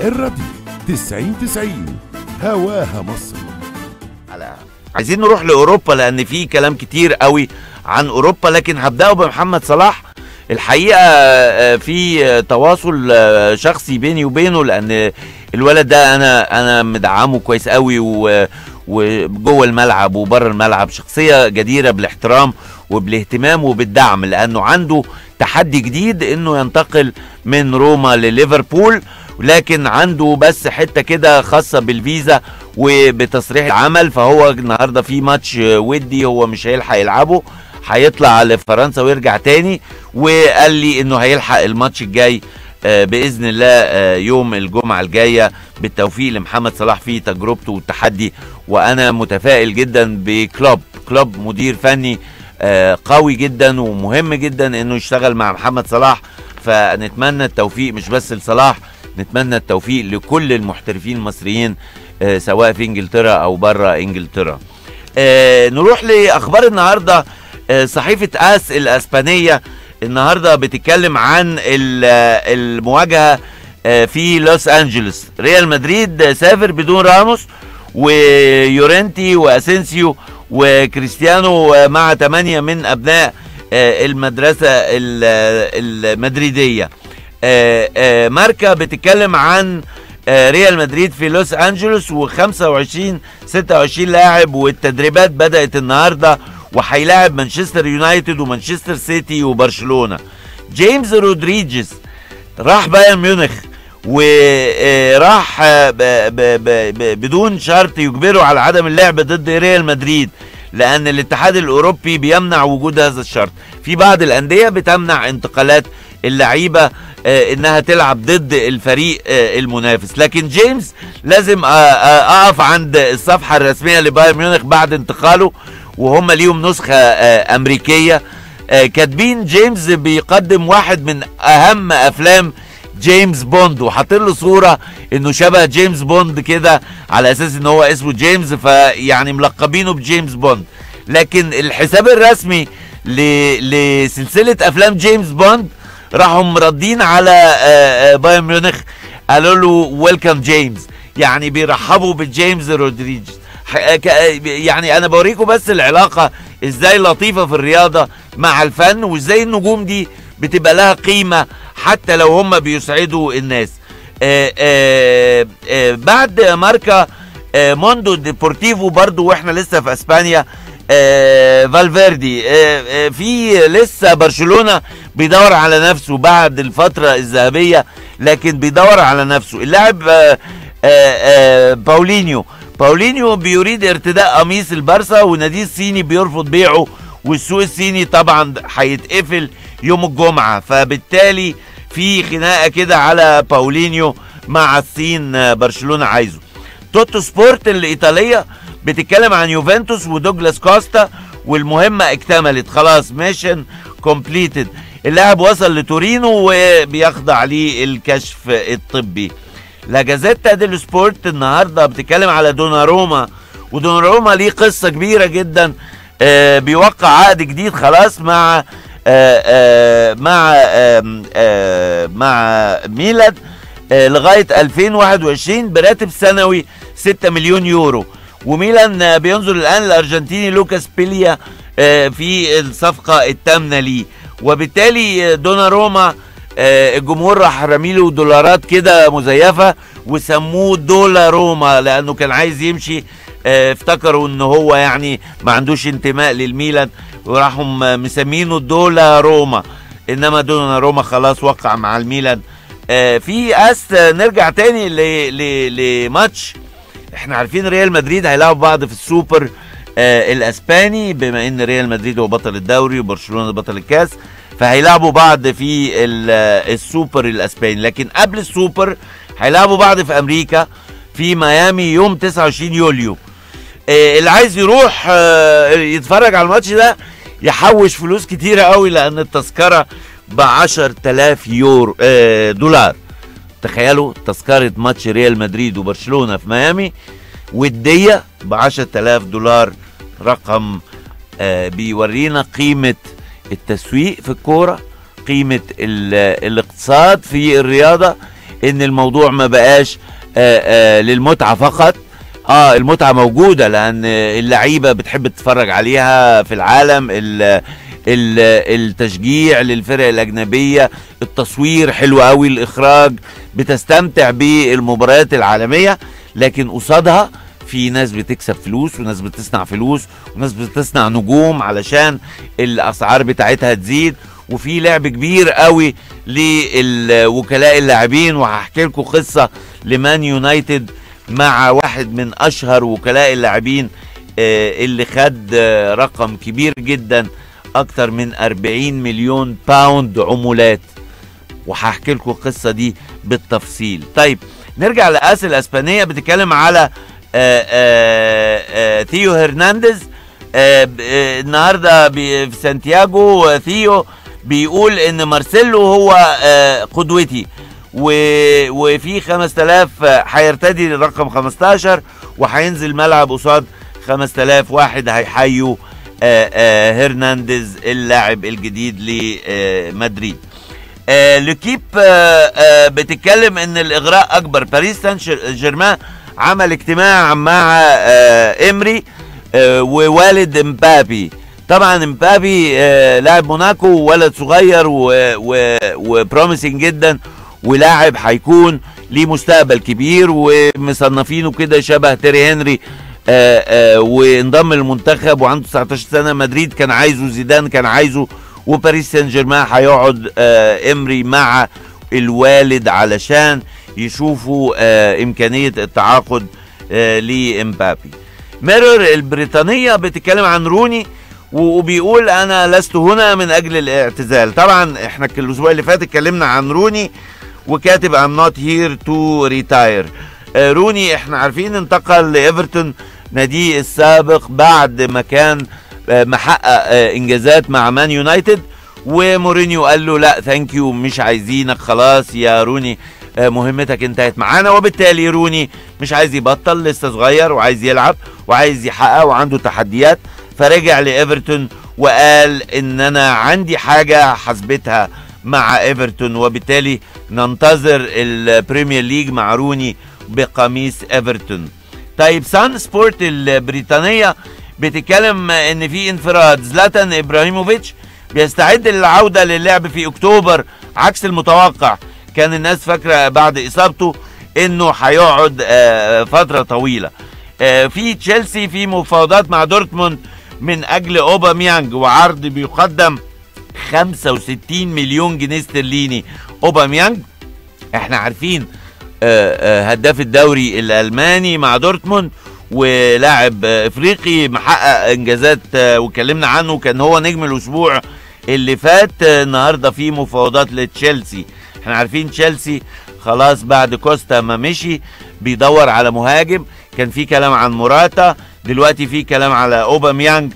الراديو 90 90 هواها مصر على عايزين نروح لاوروبا لان في كلام كتير قوي عن اوروبا لكن هبداه بمحمد صلاح الحقيقه آه، في آه، تواصل آه، شخصي بيني وبينه لان الولد ده انا انا مدعمه كويس قوي و وجوه الملعب وبره الملعب شخصيه جديره بالاحترام وبالاهتمام وبالدعم لانه عنده تحدي جديد انه ينتقل من روما لليفربول لكن عنده بس حته كده خاصه بالفيزا وبتصريح العمل فهو النهارده في ماتش ودي هو مش هيلحق يلعبه هيطلع لفرنسا ويرجع تاني وقال لي انه هيلحق الماتش الجاي آه، باذن الله آه، يوم الجمعه الجايه بالتوفيق لمحمد صلاح في تجربته والتحدي وانا متفائل جدا بكلوب كلوب مدير فني آه، قوي جدا ومهم جدا انه يشتغل مع محمد صلاح فنتمنى التوفيق مش بس لصلاح نتمنى التوفيق لكل المحترفين المصريين آه، سواء في انجلترا او بره انجلترا آه، نروح لاخبار النهارده آه، صحيفه اس الاسبانيه النهارده بتتكلم عن ال- آه، المواجهه آه، في لوس انجلوس ريال مدريد سافر بدون راموس ويورنتي واسينسيو وكريستيانو آه، مع ثمانيه من ابناء آه، المدرسه ال- آه، المدريديه آه، آه، ماركا بتتكلم عن آه، ريال مدريد في لوس انجلوس و25 26 لاعب والتدريبات بدات النهارده وهيلاعب مانشستر يونايتد ومانشستر سيتي وبرشلونه جيمس رودريجيز راح بايرن ميونخ وراح بدون شرط يجبره على عدم اللعب ضد ريال مدريد لان الاتحاد الاوروبي بيمنع وجود هذا الشرط في بعض الانديه بتمنع انتقالات اللعيبه آه، انها تلعب ضد الفريق آه، المنافس لكن جيمس لازم آه، آه، اقف عند الصفحه الرسميه لبايرن ميونخ بعد انتقاله وهم ليهم نسخه آه، امريكيه آه، كاتبين جيمس بيقدم واحد من اهم افلام جيمس بوند وحاطين له صوره انه شبه جيمس بوند كده على اساس ان هو اسمه جيمس فيعني ملقبينه بجيمس بوند لكن الحساب الرسمي ل- لسلسله افلام جيمس بوند راحوا مردين على آه، آه، بايرن ميونخ قالوا له ويلكم جيمس يعني بيرحبوا بجيمس رودريجز ح- ك- يعني انا بوريكم بس العلاقه ازاي لطيفه في الرياضه مع الفن وازاي النجوم دي بتبقى لها قيمه حتى لو هم بيسعدوا الناس آه، آه، آه، بعد ماركا آه، موندو ديبورتيفو برضو واحنا لسه في اسبانيا آه، فالفيردي آه، آه، في لسه برشلونه بيدور على نفسه بعد الفتره الذهبيه لكن بيدور على نفسه اللاعب آه، آه، آه، باولينيو باولينيو بيريد ارتداء قميص البارسا ونادي الصيني بيرفض بيعه والسوق الصيني طبعا هيتقفل يوم الجمعه فبالتالي في خناقه كده على باولينيو مع الصين آه، برشلونه عايزه توتو سبورت الايطاليه بتتكلم عن يوفنتوس ودوجلاس كوستا والمهمه اكتملت خلاص ميشن كومبليتد اللاعب وصل لتورينو وبيخضع للكشف الطبي لا جازيتا ديلو سبورت النهارده بتتكلم على دوناروما ودوناروما ليه قصه كبيره جدا آه بيوقع عقد جديد خلاص مع آه آه مع آه آه مع ميلان آه لغايه 2021 براتب سنوي 6 مليون يورو وميلان آه، بينظر الان الارجنتيني لوكاس بيليا آه، في الصفقه الثامنه ليه وبالتالي آه، دوناروما آه، الجمهور راح رميله دولارات كده مزيفه وسموه دولاروما لانه كان عايز يمشي آه، افتكروا ان هو يعني ما عندوش انتماء للميلان وراحوا م- مسمينه دولاروما انما دوناروما خلاص وقع مع الميلان آه، في اس آه، نرجع تاني ل- ل- لماتش احنا عارفين ريال مدريد هيلعبوا بعض في السوبر آه الاسباني بما ان ريال مدريد هو بطل الدوري وبرشلونه بطل الكاس فهيلعبوا بعض في ال- آه، السوبر الاسباني لكن قبل السوبر هيلعبوا بعض في امريكا في ميامي يوم 29 يوليو آه اللي عايز يروح آه يتفرج على الماتش ده يحوش فلوس كتيره قوي لان التذكره ب 10000 يورو آه دولار تخيلوا تذكرة ماتش ريال مدريد وبرشلونة في ميامي ودية ب 10000 دولار رقم آه بيورينا قيمة التسويق في الكورة قيمة ال- الاقتصاد في الرياضة ان الموضوع ما بقاش آه، آه، للمتعه فقط اه المتعه موجوده لان اللعيبه بتحب تتفرج عليها في العالم ال ال التشجيع للفرق الاجنبيه التصوير حلو قوي الاخراج بتستمتع بالمباريات العالميه لكن قصادها في ناس بتكسب فلوس وناس بتصنع فلوس وناس بتصنع نجوم علشان الاسعار بتاعتها تزيد وفي لعب كبير قوي للوكلاء اللاعبين وهحكي لكم قصه لمان يونايتد مع واحد من اشهر وكلاء اللاعبين آه، اللي خد آه، رقم كبير جدا اكتر من 40 مليون باوند عمولات وهحكي لكم القصه دي بالتفصيل طيب نرجع للاسئله الاسبانيه بتتكلم على آه، آه، آه، ثيو هرنانديز آه، ب- آه، النهارده بي- في سانتياغو آه، ثيو بيقول ان مارسيلو هو آه، قدوتي و- وفي 5000 هيرتدي رقم 15 وهينزل ملعب قصاد 5000 واحد هيحيوا آه، آه، هرنانديز اللاعب الجديد لمدريد آه، لوكيب آه، آه، بتتكلم ان الاغراء اكبر باريس سان شر- جيرمان عمل اجتماع مع آه، امري آه، ووالد امبابي طبعا امبابي آه، لاعب موناكو ولد صغير وبروميسنج جدا ولاعب هيكون ليه مستقبل كبير ومصنفينه كده شبه تيري هنري آه، آه، وانضم للمنتخب وعنده 19 سنه مدريد كان عايزه زيدان كان عايزه وباريس سان جيرمان هيقعد آه، امري مع الوالد علشان يشوفوا آه، امكانيه التعاقد آه، لامبابي ميرور البريطانيه بتتكلم عن روني و- وبيقول انا لست هنا من اجل الاعتزال طبعا احنا ك- الاسبوع اللي فات اتكلمنا عن روني وكاتب I'm not here to retire آه، روني احنا عارفين انتقل لايفرتون ناديه السابق بعد ما كان آه، محقق آه، انجازات مع مان يونايتد ومورينيو قال له لا ثانك يو مش عايزينك خلاص يا روني آه، مهمتك انتهت معانا وبالتالي روني مش عايز يبطل لسه صغير وعايز يلعب وعايز يحقق وعنده تحديات فرجع لايفرتون وقال ان انا عندي حاجه حسبتها مع ايفرتون وبالتالي ننتظر البريمير ليج مع روني بقميص ايفرتون طيب سان سبورت البريطانيه بتتكلم ان في انفراد زلاتان ابراهيموفيتش بيستعد للعوده للعب في اكتوبر عكس المتوقع كان الناس فاكره بعد اصابته انه هيقعد آه، فتره طويله آه، في تشيلسي في مفاوضات مع دورتموند من اجل اوباميانج وعرض بيقدم 65 مليون جنيه استرليني اوباميانج احنا عارفين آه، آه، هداف الدوري الالماني مع دورتموند ولاعب آه، افريقي محقق انجازات آه، واتكلمنا عنه كان هو نجم الاسبوع اللي فات آه، النهارده في مفاوضات لتشيلسي احنا عارفين تشيلسي خلاص بعد كوستا ما مشي بيدور على مهاجم كان في كلام عن موراتا دلوقتي في كلام على اوباميانج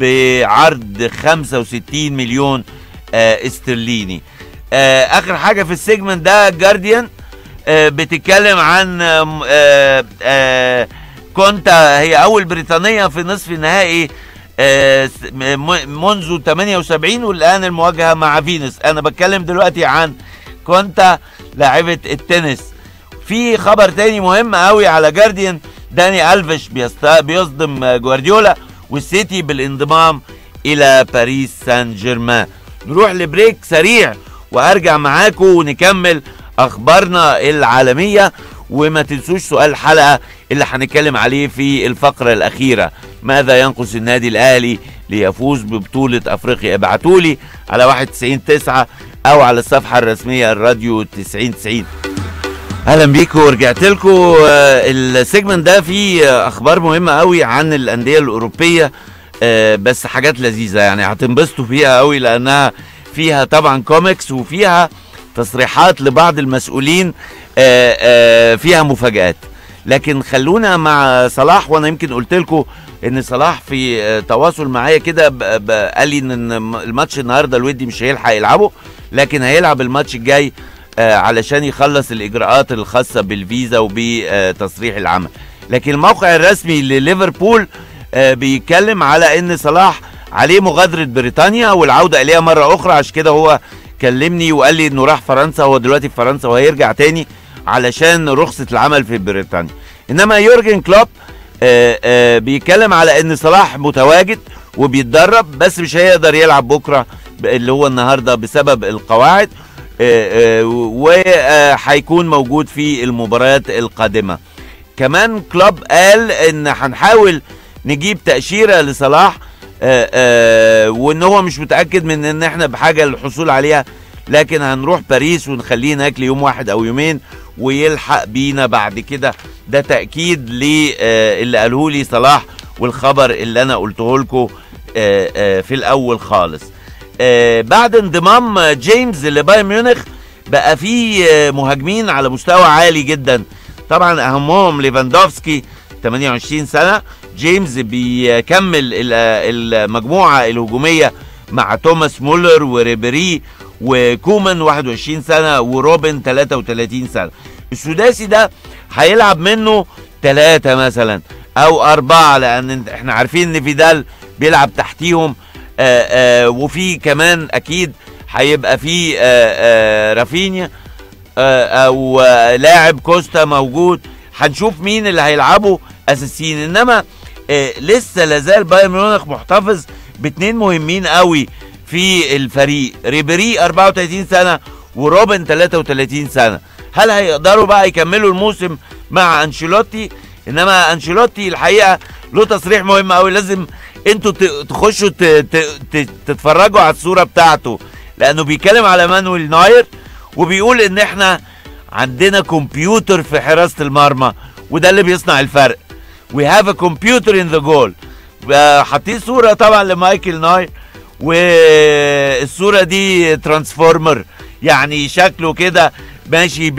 بعرض 65 مليون آه استرليني آه اخر حاجه في السيجمنت ده جارديان آه بتتكلم عن آه آه آه كونتا هي اول بريطانيه في نصف النهائي آه س- م- منذ 78 والان المواجهه مع فينوس انا بتكلم دلوقتي عن كونتا لاعبه التنس في خبر تاني مهم قوي على جارديان داني الفيش بيست... بيصدم جوارديولا والسيتي بالانضمام الى باريس سان جيرمان نروح لبريك سريع وارجع معاكم ونكمل اخبارنا العالميه وما تنسوش سؤال الحلقه اللي هنتكلم عليه في الفقره الاخيره ماذا ينقص النادي الاهلي ليفوز ببطوله افريقيا ابعتوا لي على 199 او على الصفحه الرسميه الراديو 9090 اهلا بيكم ورجعت لكم السيجمنت ده فيه آه، اخبار مهمه قوي عن الانديه الاوروبيه آه، بس حاجات لذيذه يعني هتنبسطوا فيها قوي لانها فيها طبعا كوميكس وفيها تصريحات لبعض المسؤولين آه، آه، فيها مفاجآت لكن خلونا مع صلاح وانا يمكن قلت لكم ان صلاح في آه، تواصل معايا كده ب- ب- قال لي ان الماتش النهارده الودي مش هيلحق يلعبه لكن هيلعب الماتش الجاي آه، علشان يخلص الاجراءات الخاصه بالفيزا وبتصريح العمل لكن الموقع الرسمي لليفربول آه، بيتكلم على ان صلاح عليه مغادره بريطانيا والعوده اليها مره اخرى عشان كده هو كلمني وقال لي انه راح فرنسا هو دلوقتي في فرنسا وهيرجع تاني علشان رخصه العمل في بريطانيا انما يورجن كلوب آه، آه، بيتكلم على ان صلاح متواجد وبيتدرب بس مش هيقدر يلعب بكره ب- اللي هو النهارده بسبب القواعد وهيكون موجود في المباريات القادمه كمان كلوب قال ان هنحاول نجيب تأشيرة لصلاح آه، آه، وان هو مش متأكد من ان احنا بحاجة للحصول عليها لكن هنروح باريس ونخليه هناك ليوم واحد او يومين ويلحق بينا بعد كده ده تأكيد للي قاله لي صلاح والخبر اللي انا قلته لكم في الاول خالص آه، بعد انضمام جيمس لبايرن ميونخ بقى في آه، مهاجمين على مستوى عالي جدا طبعا اهمهم ليفاندوفسكي 28 سنه جيمس بيكمل ال- المجموعه الهجوميه مع توماس مولر وريبيري وكومان 21 سنه وروبن 33 سنه السداسي ده هيلعب منه ثلاثة مثلا او اربعة لان احنا عارفين ان فيدال بيلعب تحتيهم آآ آآ وفي كمان اكيد هيبقى في آآ آآ رافينيا آه، او آه، لاعب كوستا موجود هنشوف مين اللي هيلعبوا اساسيين انما آه، لسه لازال بايرن ميونخ محتفظ باتنين مهمين قوي في الفريق ريبيري 34 سنه وروبن 33 سنه هل هيقدروا بقى يكملوا الموسم مع انشيلوتي انما انشيلوتي الحقيقه له تصريح مهم قوي لازم انتوا ت- تخشوا ت- ت- ت- تتفرجوا على الصوره بتاعته لانه بيتكلم على مانويل ناير وبيقول ان احنا عندنا كمبيوتر في حراسه المرمى وده اللي بيصنع الفرق we have a computer in the goal بقى حاطين صوره طبعا لمايكل ناير والصوره دي ترانسفورمر يعني شكله كده ماشي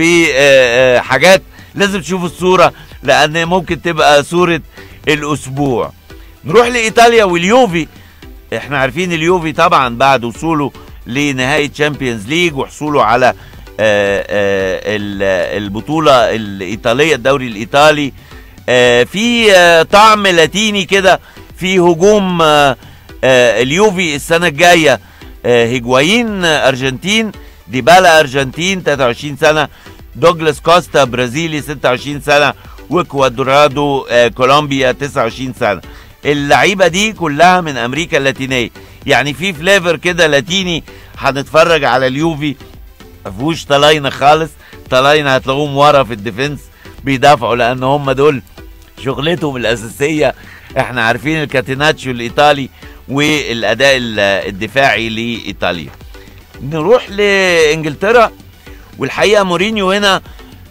بحاجات لازم تشوفوا الصوره لان ممكن تبقى صوره الاسبوع نروح لايطاليا واليوفي احنا عارفين اليوفي طبعا بعد وصوله لنهائي تشامبيونز ليج وحصوله على آه، آه، ال- البطوله الايطاليه الدوري الايطالي آه، في آه، طعم لاتيني كده في هجوم آه، آه، اليوفي السنه الجايه آه، هيجوايين آه، ارجنتين ديبالا ارجنتين 23 سنه دوجلاس كوستا برازيلي 26 سنه وكوادرادو آه، كولومبيا 29 سنه اللعيبه دي كلها من امريكا اللاتينيه يعني في فليفر كده لاتيني هنتفرج على اليوفي ما فيهوش طلاينه خالص طلاينه هتلاقوهم ورا في الديفنس بيدافعوا لان هم دول شغلتهم الاساسيه احنا عارفين الكاتيناتشو الايطالي والاداء ال- الدفاعي لايطاليا نروح لانجلترا والحقيقه مورينيو هنا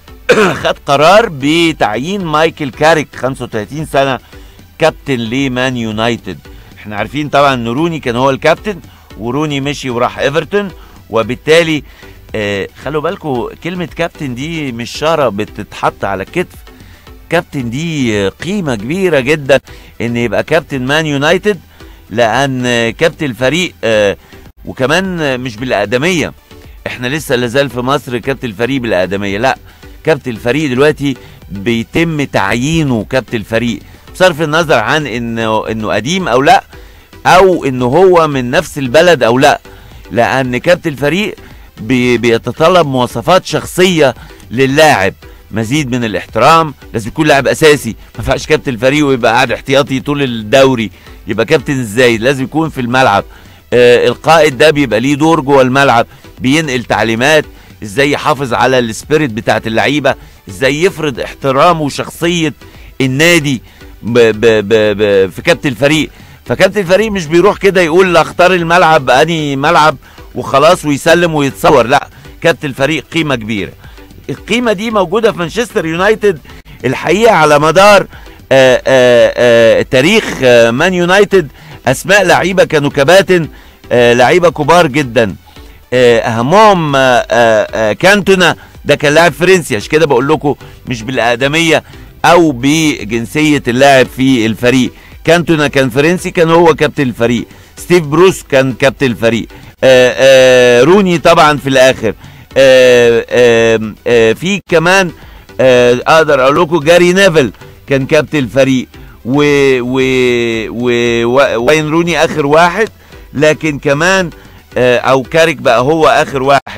خد قرار بتعيين مايكل كاريك 35 سنه كابتن لمان يونايتد احنا عارفين طبعا ان روني كان هو الكابتن وروني مشي وراح ايفرتون وبالتالي آه خلوا بالكم كلمة كابتن دي مش شارة بتتحط على الكتف كابتن دي آه، قيمة كبيرة جدا ان يبقى كابتن مان يونايتد لان آه، كابتن الفريق آه وكمان آه، مش بالأقدمية احنا لسه لازال في مصر كابتن الفريق بالأقدمية لا كابتن الفريق دلوقتي بيتم تعيينه كابتن الفريق بصرف النظر عن انه انه قديم او لا او انه هو من نفس البلد او لا لان كابتن الفريق بي بيتطلب مواصفات شخصيه للاعب مزيد من الاحترام لازم يكون لاعب اساسي ما ينفعش كابتن الفريق ويبقى قاعد احتياطي طول الدوري يبقى كابتن ازاي لازم يكون في الملعب آه القائد ده بيبقى ليه دور جوه الملعب بينقل تعليمات ازاي يحافظ على السبيريت بتاعت اللعيبه ازاي يفرض احترامه وشخصيه النادي ب ب ب ب في كابتن الفريق فكابتن الفريق مش بيروح كده يقول اختار الملعب اني ملعب وخلاص ويسلم ويتصور لا كابتن الفريق قيمه كبيره القيمه دي موجوده في مانشستر يونايتد الحقيقه على مدار آآ آآ تاريخ آه، مان يونايتد اسماء لعيبه كانوا كباتن آه، لعيبه كبار جدا آه، اهمهم آه، آه، آه، كانتونا ده كان لاعب فرنسي عشان كده بقول لكم مش بالاقدميه او بجنسيه اللاعب في الفريق كانتونا كان فرنسي كان هو كابتن الفريق ستيف بروس كان كابتن الفريق آه، آه، روني طبعا في الاخر آه، آه، آه، في كمان آه، اقدر اقول لكم جاري نيفل كان كابتن الفريق و و و و- وين روني اخر واحد لكن كمان آه، او كاريك بقى هو اخر واحد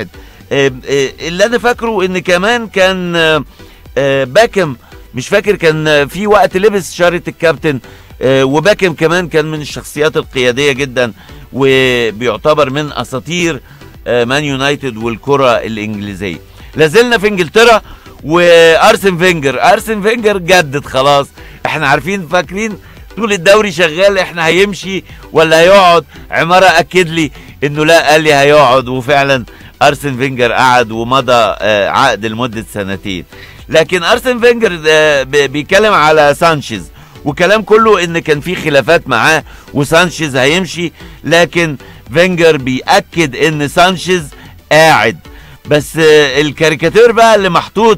آه، آه، اللي انا فاكره ان كمان كان آه، آه، باكم مش فاكر كان آه، في وقت لبس شارة الكابتن آه، وباكم كمان كان من الشخصيات القيادية جدا وبيعتبر من اساطير آه، مان يونايتد والكرة الانجليزية لازلنا في انجلترا وارسن فينجر ارسن فينجر جدد خلاص احنا عارفين فاكرين طول الدوري شغال احنا هيمشي ولا هيقعد عمارة اكد لي انه لا قال لي هيقعد وفعلا ارسن فينجر قعد ومضى آه، عقد لمدة سنتين لكن ارسن فينجر آه، ب- بيتكلم على سانشيز وكلام كله ان كان في خلافات معاه وسانشيز هيمشي لكن فينجر بيأكد ان سانشيز قاعد بس آه، الكاريكاتير بقى اللي محطوط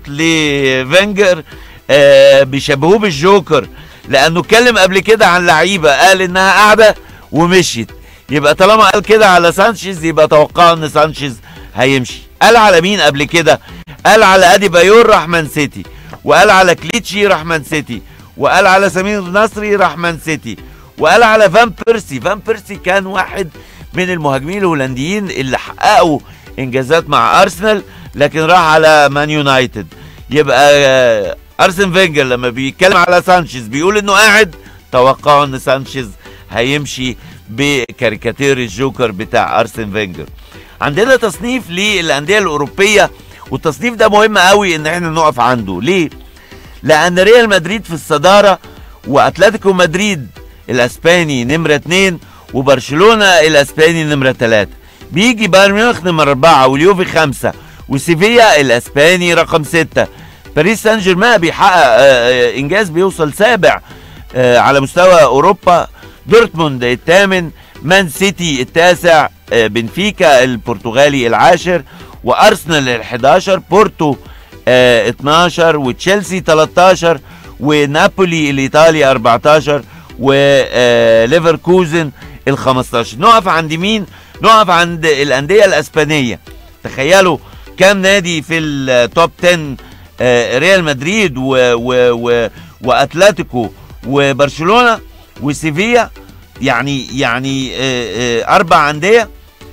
لفينجر آه، بيشبهوه بالجوكر لانه اتكلم قبل كده عن لعيبه قال انها قاعده ومشيت يبقى طالما قال كده على سانشيز يبقى توقعوا ان سانشيز هيمشي قال على مين قبل كده قال على ادي بايور راح مان سيتي وقال على كليتشي راح مان سيتي وقال على سمير نصري راح مان سيتي وقال على فان بيرسي فان بيرسي كان واحد من المهاجمين الهولنديين اللي حققوا انجازات مع ارسنال لكن راح على مان يونايتد يبقى آه، ارسن فينجر لما بيتكلم على سانشيز بيقول انه قاعد توقعوا ان سانشيز هيمشي بكاريكاتير الجوكر بتاع ارسن فينجر عندنا تصنيف للانديه الاوروبيه والتصنيف ده مهم قوي ان احنا نقف عنده ليه لان ريال مدريد في الصداره واتلتيكو مدريد الاسباني نمره اتنين وبرشلونه الاسباني نمره تلاته بيجي بايرن ميونخ نمره اربعه واليوفي خمسه وسيفيا الاسباني رقم سته باريس سان جيرمان بيحقق آه، آه، انجاز بيوصل سابع آه، على مستوى اوروبا دورتموند الثامن مان سيتي التاسع آه، بنفيكا البرتغالي العاشر وارسنال ال11 بورتو آه، 12 وتشيلسي 13 ونابولي الايطالي 14 وليفركوزن ال 15 نقف عند مين نقف عند الانديه الاسبانيه تخيلوا كام نادي في التوب 10 آه، ريال مدريد و و و واتلتيكو وبرشلونه وسيفيا يعني يعني آه، آه، اربع انديه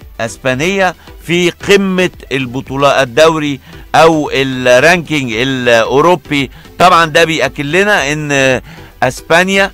اسبانيه في قمه البطولات الدوري او الرانكينج الاوروبي طبعا ده بياكد لنا ان اسبانيا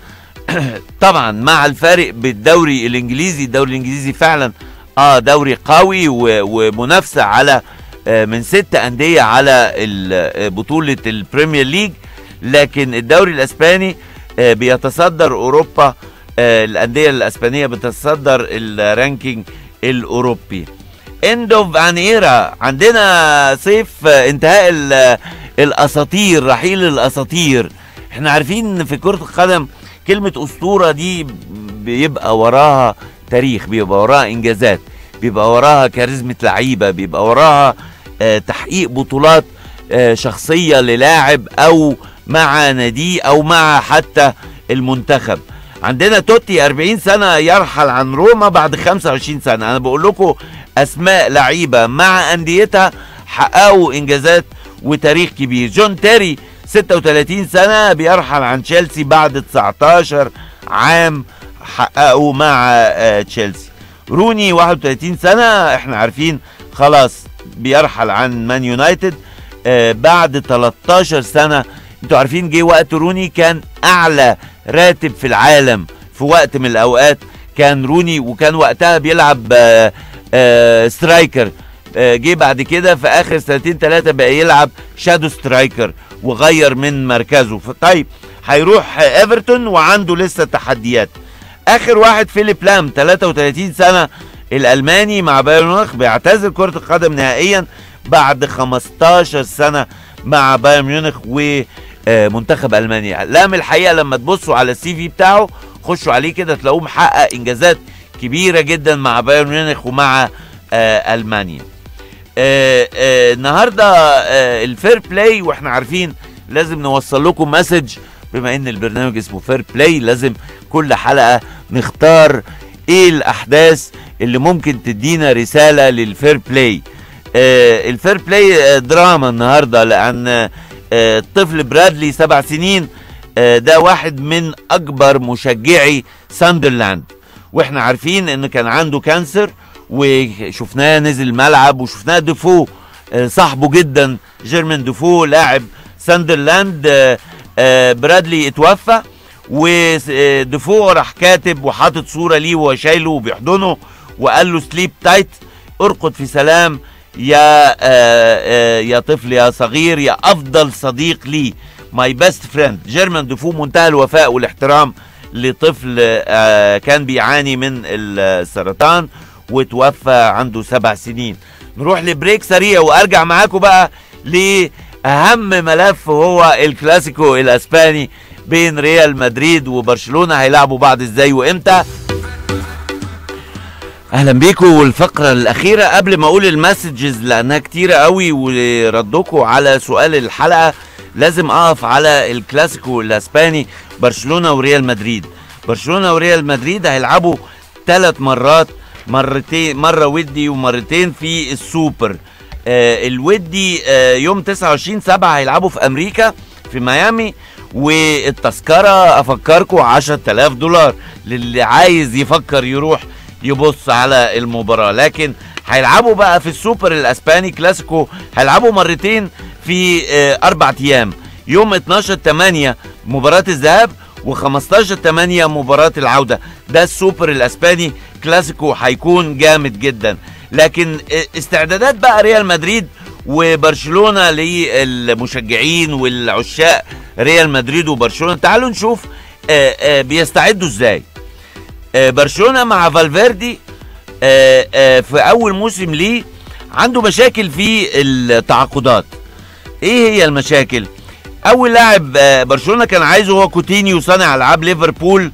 طبعا مع الفارق بالدوري الانجليزي الدوري الانجليزي فعلا اه دوري قوي و- ومنافسه على آه، من ست انديه على ال- آه، بطوله البريمير ليج لكن الدوري الاسباني آه، بيتصدر اوروبا آه، الانديه الاسبانيه بتتصدر الرانكينج الاوروبي اند اوف ان ايرا عندنا صيف آه، انتهاء ال- الاساطير رحيل الاساطير احنا عارفين ان في كره القدم كلمه اسطوره دي بيبقى وراها تاريخ بيبقى وراها انجازات بيبقى وراها كاريزمة لعيبه بيبقى وراها آه، تحقيق بطولات آه، شخصيه للاعب او مع ناديه او مع حتى المنتخب عندنا توتي 40 سنه يرحل عن روما بعد 25 سنه انا بقول لكم اسماء لعيبه مع انديتها حققوا انجازات وتاريخ كبير جون تيري 36 سنه بيرحل عن تشيلسي بعد 19 عام حققوا مع آه، تشيلسي روني 31 سنه احنا عارفين خلاص بيرحل عن مان يونايتد آه، بعد 13 سنه انتوا عارفين جه وقت روني كان اعلى راتب في العالم في وقت من الاوقات كان روني وكان وقتها بيلعب آه، آه، سترايكر آه، جه بعد كده في اخر سنتين ثلاثه بقى يلعب شادو سترايكر وغير من مركزه ف- طيب هيروح آه، ايفرتون وعنده لسه تحديات اخر واحد فيليب لام 33 سنه الالماني مع بايرن ميونخ بيعتزل كره القدم نهائيا بعد 15 سنه مع بايرن ميونخ ومنتخب المانيا لام الحقيقه لما تبصوا على السي في بتاعه خشوا عليه كده تلاقوه محقق انجازات كبيره جدا مع بايرن ميونخ ومع آه المانيا آه آه النهارده آه الفير بلاي واحنا عارفين لازم نوصل لكم مسج بما ان البرنامج اسمه فير بلاي لازم كل حلقه نختار ايه الاحداث اللي ممكن تدينا رساله للفير بلاي آه الفير بلاي آه دراما النهارده لان آه الطفل برادلي سبع سنين آه ده واحد من اكبر مشجعي ساندرلاند واحنا عارفين ان كان عنده كانسر وشفناه نزل الملعب وشفناه ديفو آه، صاحبه جدا جيرمين دوفو لاعب ساندرلاند آه، آه، برادلي اتوفى ودوفو راح كاتب وحاطط صوره ليه وهو شايله وبيحضنه وقال له سليب تايت ارقد في سلام يا آه، آه، يا طفل يا صغير يا افضل صديق لي ماي بيست فريند جيرمان دوفو منتهى الوفاء والاحترام لطفل آه، كان بيعاني من السرطان وتوفى عنده سبع سنين نروح لبريك سريع وارجع معاكم بقى لاهم ملف وهو الكلاسيكو الاسباني بين ريال مدريد وبرشلونه هيلعبوا بعض ازاي وامتى اهلا بيكم والفقره الاخيره قبل ما اقول المسجز لانها كتيره قوي وردكم على سؤال الحلقه لازم اقف على الكلاسيكو الاسباني برشلونه وريال مدريد برشلونه وريال مدريد هيلعبوا ثلاث مرات مرتين مره ودي ومرتين في السوبر آه الودي آه يوم 29 7 هيلعبوا في امريكا في ميامي والتذكره افكركم 10000 دولار للي عايز يفكر يروح يبص على المباراه لكن هيلعبوا بقى في السوبر الاسباني كلاسيكو هيلعبوا مرتين في آه اربع ايام يوم 12 8 مباراه الذهاب و15 8 مباراه العوده ده السوبر الاسباني كلاسيكو هيكون جامد جدا لكن آه، استعدادات بقى ريال مدريد وبرشلونه للمشجعين والعشاق ريال مدريد وبرشلونه تعالوا نشوف آه، آه، بيستعدوا ازاي آه، برشلونه مع فالفيردي آه، آه، في اول موسم ليه عنده مشاكل في التعاقدات ايه هي المشاكل اول لاعب آه، برشلونه كان عايزه هو كوتينيو صانع العاب ليفربول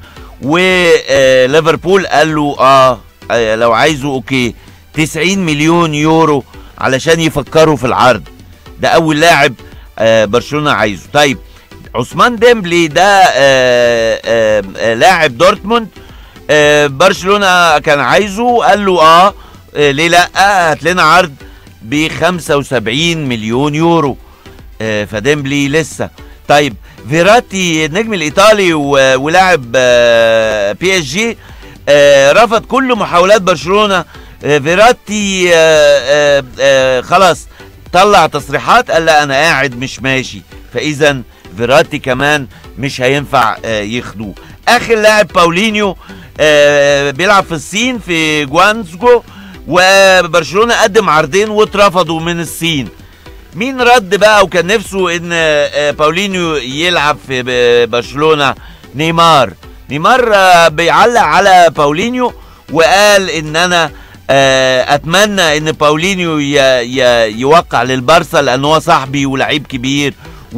وليفربول قال له اه آه، لو عايزه اوكي 90 مليون يورو علشان يفكروا في العرض ده اول لاعب آه، برشلونه عايزه طيب عثمان ديمبلي ده آه، آه، آه، لاعب دورتموند آه، برشلونه كان عايزه قال له اه آه، ليه لا هات لنا عرض ب 75 مليون يورو آه، فديمبلي لسه طيب فيراتي النجم الايطالي و- ولاعب آه، بي اس جي آه، رفض كل محاولات برشلونه آه، فيراتي آه، آه، آه، خلاص طلع تصريحات قال لا انا قاعد مش ماشي فاذا فيراتي كمان مش هينفع آه، ياخدوه اخر لاعب باولينيو آه، بيلعب في الصين في جوانزجو وبرشلونه قدم عرضين واترفضوا من الصين مين رد بقى وكان نفسه ان آه، باولينيو يلعب في ب- برشلونه نيمار نيمار آه، بيعلق على باولينيو وقال ان انا آه، اتمنى ان باولينيو ي- ي- يوقع للبارسا لان هو صاحبي ولعيب كبير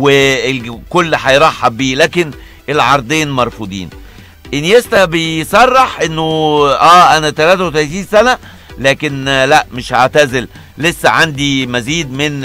والكل هيرحب بيه لكن العرضين مرفوضين انيستا بيصرح انه اه انا 33 سنه لكن آه، لا مش هعتزل لسه عندي مزيد من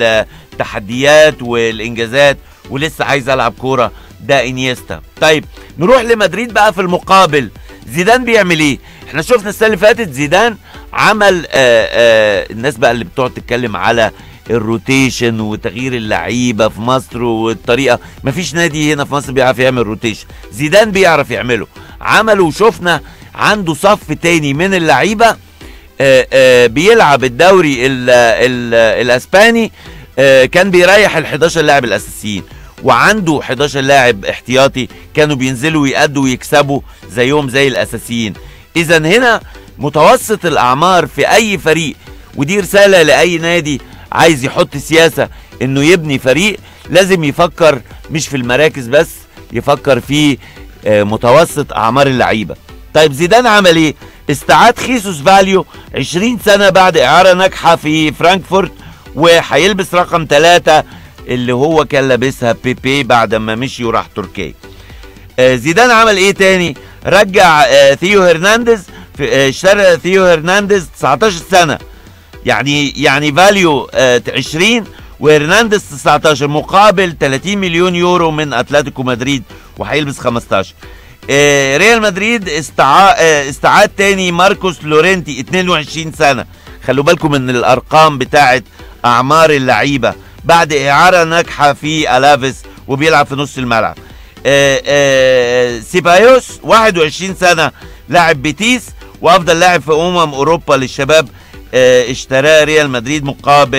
التحديات والانجازات ولسه عايز العب كوره ده انيستا طيب نروح لمدريد بقى في المقابل زيدان بيعمل ايه احنا شفنا السنه اللي فاتت زيدان عمل آآ آآ الناس بقى اللي بتقعد تتكلم على الروتيشن وتغيير اللعيبه في مصر والطريقه مفيش نادي هنا في مصر بيعرف يعمل روتيشن زيدان بيعرف يعمله عمله وشفنا عنده صف تاني من اللعيبه آه، آه، بيلعب الدوري ال ال الاسباني آه، كان بيريح ال 11 لاعب الاساسيين وعنده 11 لاعب احتياطي كانوا بينزلوا ويأدوا ويكسبوا زيهم زي الاساسيين اذا هنا متوسط الاعمار في اي فريق ودي رساله لاي نادي عايز يحط سياسه انه يبني فريق لازم يفكر مش في المراكز بس يفكر في آه، متوسط اعمار اللعيبه طيب زيدان عمل ايه استعاد خيسوس فاليو 20 سنه بعد اعاره ناجحه في فرانكفورت وهيلبس رقم ثلاثة اللي هو كان لابسها بيبي بعد ما مشي وراح تركيا آه، زيدان عمل ايه تاني رجع آه، ثيو هرنانديز في- آه، اشترى ثيو هرنانديز 19 سنه يعني يعني فاليو آه، 20 وهرنانديز 19 مقابل 30 مليون يورو من اتلتيكو مدريد وهيلبس 15 آه، ريال مدريد استعا... آه، استعاد تاني ماركوس لورينتي 22 سنه خلوا بالكم من الارقام بتاعه اعمار اللعيبه بعد اعاره ناجحه في الافيس وبيلعب في نص الملعب آه، آه، سيبايوس 21 سنه لاعب بيتيس وافضل لاعب في امم اوروبا للشباب آه، اشتراه ريال مدريد مقابل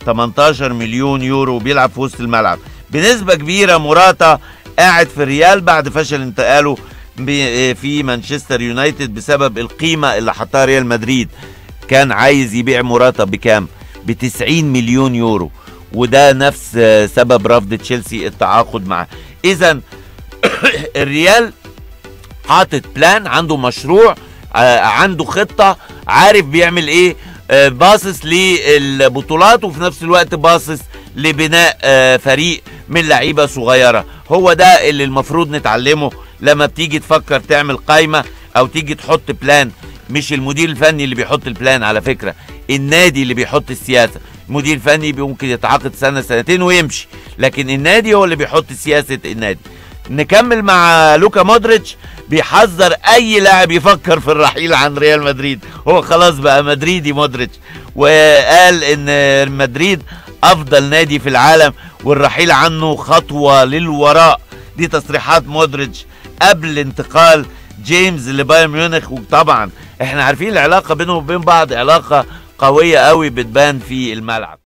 18 مليون يورو بيلعب في وسط الملعب بنسبة كبيرة موراتا قاعد في الريال بعد فشل انتقاله ب- في مانشستر يونايتد بسبب القيمة اللي حطها ريال مدريد كان عايز يبيع موراتا بكام ب 90 مليون يورو وده نفس آه، سبب رفض تشيلسي التعاقد معاه اذا الريال حاطط بلان عنده مشروع آه، عنده خطة عارف بيعمل ايه آه، باصص للبطولات وفي نفس الوقت باصص لبناء آه، فريق من لعيبة صغيرة هو ده اللي المفروض نتعلمه لما بتيجي تفكر تعمل قايمة او تيجي تحط بلان مش المدير الفني اللي بيحط البلان على فكرة النادي اللي بيحط السياسة المدير الفني ممكن يتعاقد سنة سنتين ويمشي لكن النادي هو اللي بيحط سياسة النادي نكمل مع لوكا مودريتش بيحذر اي لاعب يفكر في الرحيل عن ريال مدريد هو خلاص بقى مدريدي مودريتش وقال ان مدريد افضل نادي في العالم والرحيل عنه خطوة للوراء دي تصريحات مودريتش قبل انتقال جيمس لبايرن ميونخ وطبعا احنا عارفين العلاقة بينهم وبين بعض علاقة قوية قوي بتبان في الملعب